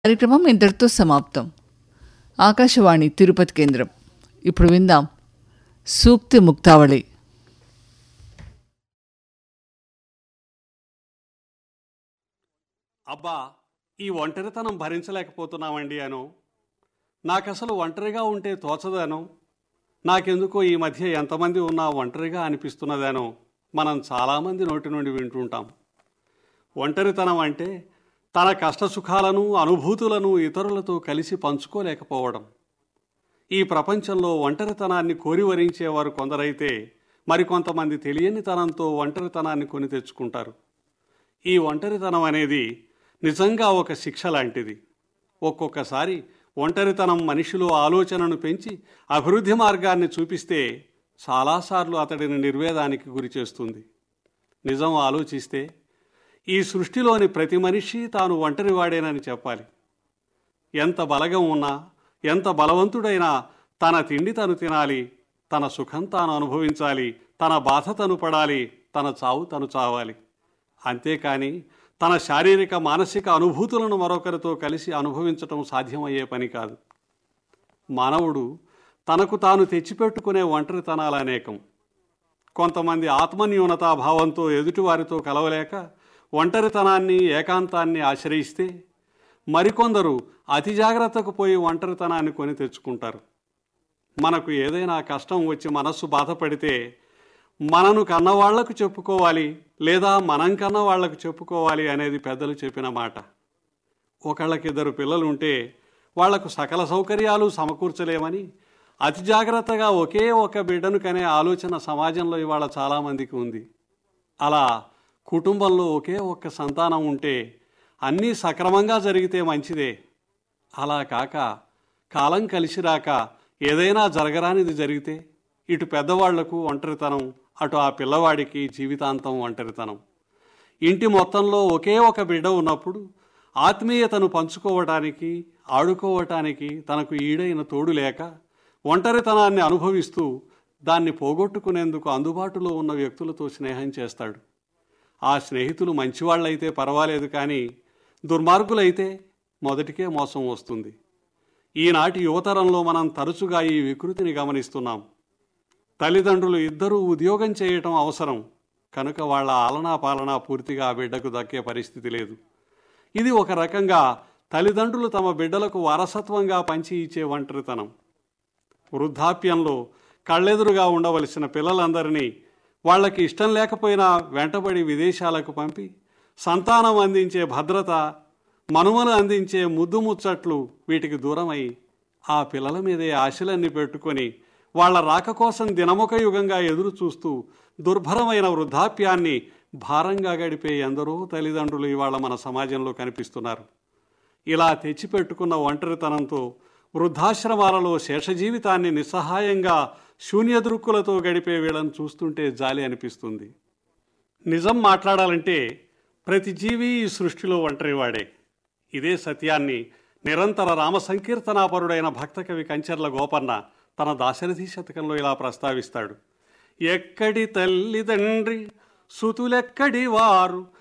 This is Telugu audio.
కార్యక్రమం ఇంతటితో సమాప్తం ఆకాశవాణి తిరుపతి కేంద్రం ఇప్పుడు విందాం సూక్తి ముక్తావళి అబ్బా ఈ ఒంటరితనం భరించలేకపోతున్నామండి అను నాకసలు ఒంటరిగా ఉంటే తోచదను నాకెందుకో ఈ మధ్య ఎంతమంది ఉన్నా ఒంటరిగా అనిపిస్తున్నదనో మనం చాలామంది నోటి నుండి వింటుంటాం ఒంటరితనం అంటే తన కష్టసుఖాలను అనుభూతులను ఇతరులతో కలిసి పంచుకోలేకపోవడం ఈ ప్రపంచంలో ఒంటరితనాన్ని కోరి వరించేవారు కొందరైతే మరికొంతమంది తెలియని తనంతో ఒంటరితనాన్ని కొని తెచ్చుకుంటారు ఈ ఒంటరితనం అనేది నిజంగా ఒక శిక్ష లాంటిది ఒక్కొక్కసారి ఒంటరితనం మనిషిలో ఆలోచనను పెంచి అభివృద్ధి మార్గాన్ని చూపిస్తే చాలాసార్లు అతడిని నిర్వేదానికి గురి చేస్తుంది నిజం ఆలోచిస్తే ఈ సృష్టిలోని ప్రతి మనిషి తాను ఒంటరివాడేనని చెప్పాలి ఎంత బలగం ఉన్నా ఎంత బలవంతుడైనా తన తిండి తను తినాలి తన సుఖం తాను అనుభవించాలి తన బాధ తను పడాలి తన చావు తను చావాలి అంతేకాని తన శారీరక మానసిక అనుభూతులను మరొకరితో కలిసి అనుభవించటం సాధ్యమయ్యే పని కాదు మానవుడు తనకు తాను తెచ్చిపెట్టుకునే ఒంటరితనాలు అనేకం కొంతమంది ఆత్మన్యూనతా భావంతో ఎదుటివారితో కలవలేక ఒంటరితనాన్ని ఏకాంతాన్ని ఆశ్రయిస్తే మరికొందరు అతి జాగ్రత్తకు పోయి ఒంటరితనాన్ని కొని తెచ్చుకుంటారు మనకు ఏదైనా కష్టం వచ్చి మనస్సు బాధపడితే మనను కన్నవాళ్లకు చెప్పుకోవాలి లేదా మనం కన్న వాళ్లకు చెప్పుకోవాలి అనేది పెద్దలు చెప్పిన మాట ఒకళ్ళకిద్దరు పిల్లలు ఉంటే వాళ్లకు సకల సౌకర్యాలు సమకూర్చలేమని అతి జాగ్రత్తగా ఒకే ఒక బిడ్డను కనే ఆలోచన సమాజంలో ఇవాళ చాలామందికి ఉంది అలా కుటుంబంలో ఒకే ఒక్క సంతానం ఉంటే అన్నీ సక్రమంగా జరిగితే మంచిదే అలా కాక కాలం కలిసి రాక ఏదైనా జరగరానిది జరిగితే ఇటు పెద్దవాళ్లకు ఒంటరితనం అటు ఆ పిల్లవాడికి జీవితాంతం ఒంటరితనం ఇంటి మొత్తంలో ఒకే ఒక బిడ్డ ఉన్నప్పుడు ఆత్మీయతను పంచుకోవటానికి ఆడుకోవటానికి తనకు ఈడైన తోడు లేక ఒంటరితనాన్ని అనుభవిస్తూ దాన్ని పోగొట్టుకునేందుకు అందుబాటులో ఉన్న వ్యక్తులతో స్నేహం చేస్తాడు ఆ స్నేహితులు మంచివాళ్ళైతే పర్వాలేదు కానీ దుర్మార్గులైతే మొదటికే మోసం వస్తుంది ఈనాటి యువతరంలో మనం తరచుగా ఈ వికృతిని గమనిస్తున్నాం తల్లిదండ్రులు ఇద్దరూ ఉద్యోగం చేయటం అవసరం కనుక వాళ్ళ ఆలనా పాలన పూర్తిగా ఆ బిడ్డకు దక్కే పరిస్థితి లేదు ఇది ఒక రకంగా తల్లిదండ్రులు తమ బిడ్డలకు వారసత్వంగా పంచి ఇచ్చే ఒంటరితనం వృద్ధాప్యంలో కళ్ళెదురుగా ఉండవలసిన పిల్లలందరినీ వాళ్ళకి ఇష్టం లేకపోయినా వెంటబడి విదేశాలకు పంపి సంతానం అందించే భద్రత మనుమలు అందించే ముద్దు ముచ్చట్లు వీటికి దూరమై ఆ పిల్లల మీదే ఆశలన్నీ పెట్టుకొని వాళ్ళ రాక కోసం దినముఖ యుగంగా ఎదురు చూస్తూ దుర్భరమైన వృద్ధాప్యాన్ని భారంగా గడిపే ఎందరో తల్లిదండ్రులు ఇవాళ మన సమాజంలో కనిపిస్తున్నారు ఇలా తెచ్చిపెట్టుకున్న ఒంటరితనంతో వృద్ధాశ్రమాలలో శేష జీవితాన్ని నిస్సహాయంగా శూన్యదృక్కులతో గడిపే వీళ్ళని చూస్తుంటే జాలి అనిపిస్తుంది నిజం మాట్లాడాలంటే ప్రతి జీవి ఈ సృష్టిలో ఒంటరివాడే ఇదే సత్యాన్ని నిరంతర రామ సంకీర్తనాపరుడైన భక్తకవి కంచర్ల గోపన్న తన దాశరథి శతకంలో ఇలా ప్రస్తావిస్తాడు ఎక్కడి తల్లిదండ్రి సుతులెక్కడి వారు